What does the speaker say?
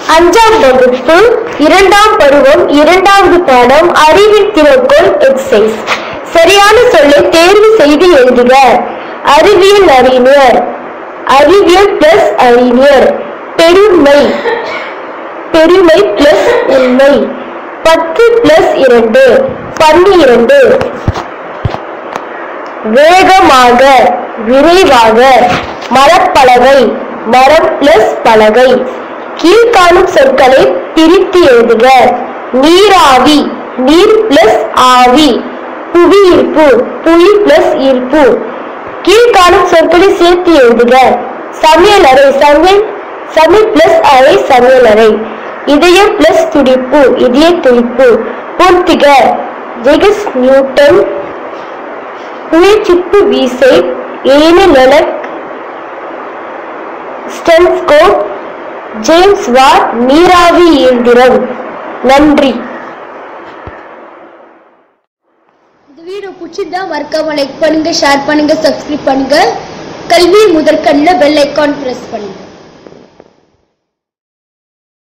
அஞ்சாம் வகுப்பு இரண்டாம் பருவம் இரண்டாவது பாடம் அறிவின் திறக்கோள் எக்ஸைஸ் சரியான சொல்லை தேர்வு செய்து எழுதுக அறிவியல் அறிஞர் அறிவியல் பிளஸ் அறிஞர் பெருமை பெருமை பிளஸ் உண்மை பத்து பிளஸ் இரண்டு பன்னிரண்டு வேகமாக விரைவாக மரப்பலகை மரம் பிளஸ் பலகை கீழ்காணும் சொற்களை பிரித்து எழுதுக நீராவி நீர் பிளஸ் ஆவி புவியீர்ப்பு புவி பிளஸ் ஈர்ப்பு கீழ்காணும் சொற்களை சேர்த்து எழுதுக சமையலறை சமையல் சமையல் பிளஸ் அறை சமையலறை இதயம் பிளஸ் துடிப்பு இதய துடிப்பு பொறுத்துக ஜெகஸ் நியூட்டன் புயச்சிப்பு வீசை ஏழு லெலக் ஸ்டென்ஸ்கோப் ஜேம்ஸ் வாட் நீராவி இயந்திரம் நன்றி இந்த வீடியோ பிடிச்சிருந்தா மறக்காம லைக் பண்ணுங்க ஷேர் பண்ணுங்க சப்ஸ்கிரைப் பண்ணுங்க கல்வி முதற்கண்ணில் பெல் ஐக்கான் பிரஸ் பண்ணுங்க